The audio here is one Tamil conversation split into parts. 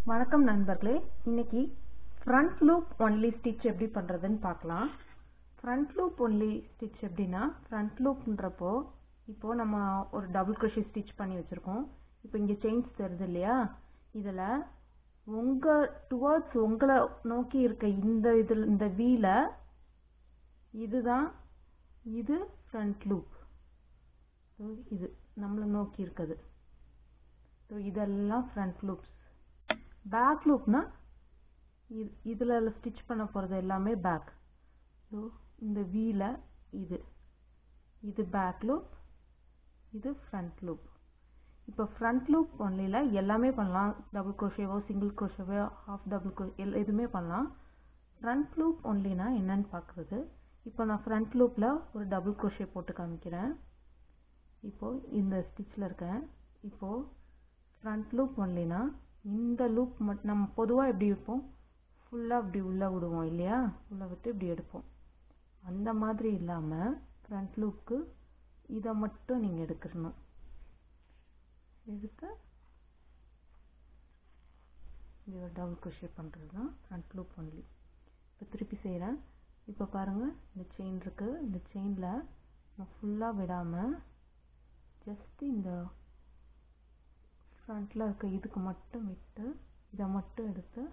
வணக்கம் நண்பர்களே இன்னைக்கு ஃப்ரண்ட் லூப் ஒன்லி ஸ்டிச் எப்படி பண்ணுறதுன்னு பார்க்கலாம் ஃப்ரண்ட் லூப் ஒன்லி ஸ்டிச் எப்படின்னா ஃப்ரண்ட் லூப்ன்றப்போ இப்போ நம்ம ஒரு டபுள் crochet ஸ்டிச் பண்ணி வச்சுருக்கோம் இப்போ இங்கே செயின்ஸ் தெரியுது இல்லையா இதில் உங்கள் டுவர்ட்ஸ் உங்களை நோக்கி இருக்க இந்த இதில் இந்த வீல இதுதான் இது ஃப்ரண்ட் லூப் இது நம்மளை நோக்கி இருக்குது ஸோ இதெல்லாம் ஃப்ரண்ட் லூப்ஸ் பேக் லூப்னா இது இதில் ஸ்டிச் பண்ண போகிறது எல்லாமே பேக் ஸோ இந்த வீல இது இது பேக் லூப் இது ஃப்ரண்ட் லூப் இப்போ ஃப்ரண்ட் லூப் ஒன்லியில் எல்லாமே பண்ணலாம் டபுள் குரோஷேவோ சிங்கிள் குரோஷேவோ ஹாஃப் டபுள் குரோ எல் எதுவுமே பண்ணலாம் ஃப்ரண்ட் லூப் ஒன்லினா என்னன்னு பார்க்குறது இப்போ நான் ஃப்ரண்ட் லூப்பில் ஒரு டபுள் குரோஷே போட்டு காமிக்கிறேன் இப்போது இந்த ஸ்டிச்சில் இருக்கேன் இப்போது ஃப்ரண்ட் லூப் ஒன்லினா இந்த லூப் மட் நம்ம பொதுவாக எப்படி இருப்போம் ஃபுல்லாக இப்படி உள்ளே விடுவோம் இல்லையா உள்ளே விட்டு இப்படி எடுப்போம் அந்த மாதிரி இல்லாமல் ஃப்ரண்ட் லூப்க்கு இதை மட்டும் நீங்கள் எடுக்கணும் எடுத்து இப்படி ஒரு டபுள் குரோஷே பண்ணுறது தான் ஃப்ரண்ட் லூப் ஒன்லி இப்போ திருப்பி செய்கிறேன் இப்போ பாருங்கள் இந்த செயின் இருக்குது இந்த செயினில் நான் ஃபுல்லாக விடாமல் ஜஸ்ட் இந்த ஃப்ரண்ட்டில் இருக்க இதுக்கு மட்டும் விட்டு இதை மட்டும் எடுத்து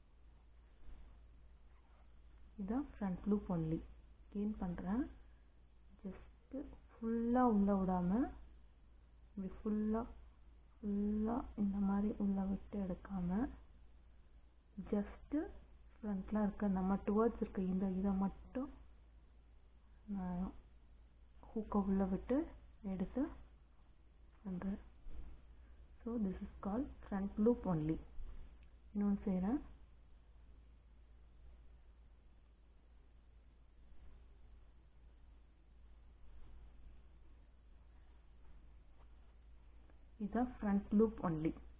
இதான் ஃப்ரண்ட் லூப் ஒன்லி கெயின் பண்ணுறேன் ஜஸ்ட்டு ஃபுல்லாக உள்ளே விடாமல் இப்படி ஃபுல்லாக ஃபுல்லாக இந்த மாதிரி உள்ளே விட்டு எடுக்காமல் ஜஸ்ட்டு ஃப்ரண்ட்டில் இருக்க நம்ம டுவர்ட்ஸ் இருக்க இந்த இதை மட்டும் நான் ஹூக்கை உள்ளே விட்டு எடுத்து பண்ணுறேன் so this is call front loop only இன்னொன்று செய்கிறேன் இதுதான் ஃப்ரண்ட் லூப் ஒன்லி